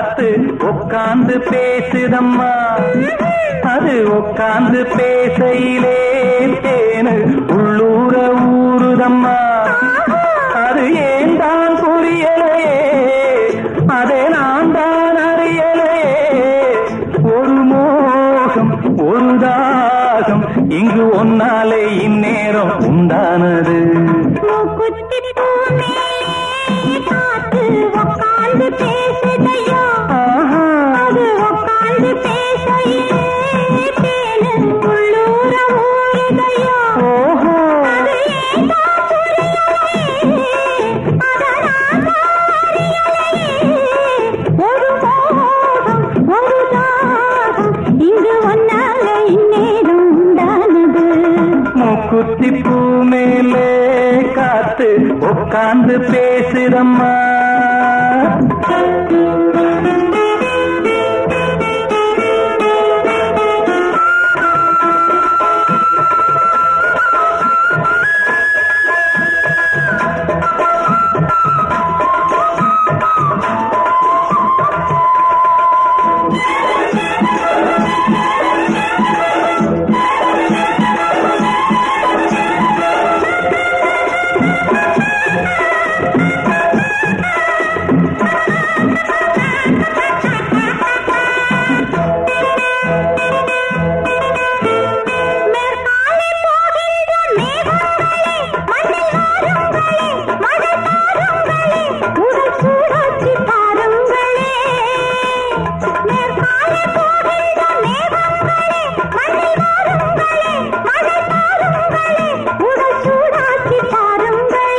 காத்து உட்கார்ந்து பேசுதம்மா அது உட்கார்ந்து பேசையிலே தேனு உள்ளூர ஊறுதம்மா அது ஏன் தான் புரியலையே அதை நான் தான் அறியலையே ஒரு மோகம் ஒரு தாகம் இங்கு ஒன்னாலே இந்நேரம் உண்டானது மூக்குத்தி பூ மேலே காத்து உட்கார்ந்து பேசுதையா ஆஹா அது உட்கார்ந்து பேசையிலே தேனு உள்ளூர ஊறுதையா ஓஹோ அது ஏதோ புரியலையே அதனால் அறியலையே ஒரு மோகம் ஒரு தாகம் இங்கு ஒன்னால இந்நேரம் உண்டானது மூக்குத்தி பூ மேலே காத்து உட்கார்ந்து பேசுதம்மா மேற்காலே போகின்ற மேகங்களே மண்ணில் வாருங்களே மழை தாருங்களே உடல் சூடாக்கி பாருங்களே மேற்காலே போகின்ற மேகங்களே மண்ணில் வாருங்களே மழை தாருங்களே உடல் சூடாக்கி பாருங்களே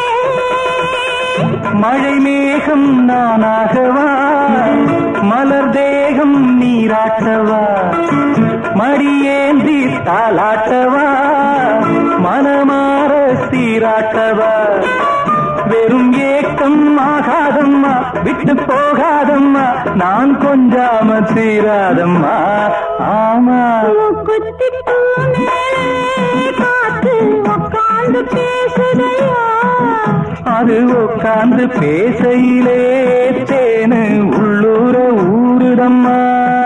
மழை மேகம் நானாகவா மலர் தேகம் நீராட்டவா மடியேந்தி தாளாட்டவா மனமாற சீராட்டவா வெறும் ஏக்கம் ஆகாதம்மா விட்டு போகாதம்மா நான் கொஞ்சாம தீராதம்மா ஆமா மூக்குத்தி பூ மேலே காத்து உட்கார்ந்து பேசுதையா அது உட்கார்ந்து பேசையிலே தேனு உள்ளூர ஊருதம்மா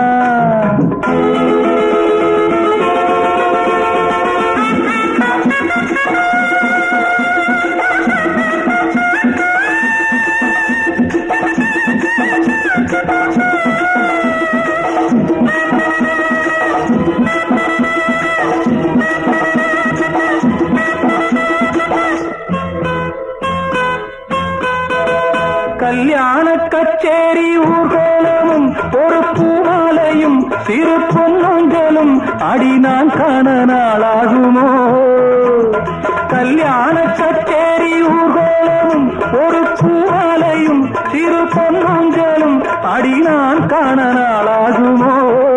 கல்யாண கச்சேரி ஊர்கோலமும் ஒரு பூமாலையும் சிறு பொன்னொஞ்சலும் அடி நான் காண நாளாகுமோ கல்யாண கச்சேரி ஊர்கோலமும் ஒரு பூமாலையும் சிறு பொன்னொஞ்சலும் அடி நான் காண நாளாகுமோ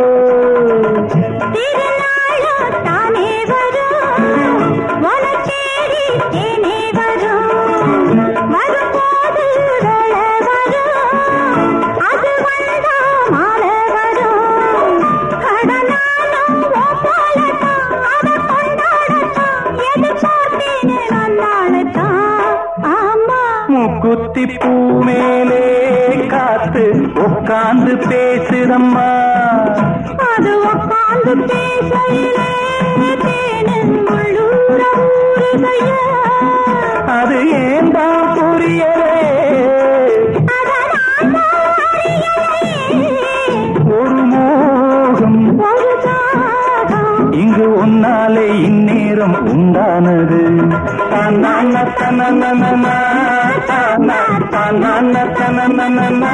திருநாளோ தானே வரும் வனச்சேரி தேனே வரும் வரும்போது வேள வரும் அது வந்தா மாலை வரும் கடனாலும் ஓ போலத்தான் அதை கொண்டாடத்தான் எதிர்பார்த்தேனே நான் நாளைத்தான் ஆமா முக்குத்தி பூ மேலே காத்து உட்கார்ந்து பேசுதம்மா அது உட்கார்ந்து பேசையிலே தேனு உள்ளூர ஊறுதையா அது ஏன் தான் புரியலே அதனால் அறியலையே ஒரு மோகம் ஒரு தாகம் இங்கு ஒன்னாலே இந்நேரம் உண்டானது தன்னான தனனனனா, தானா, தன்னான தனனனனா,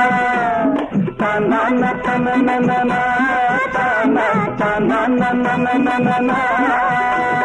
தன்னான தனனனனா, தானா, தன்னான தனனனனா.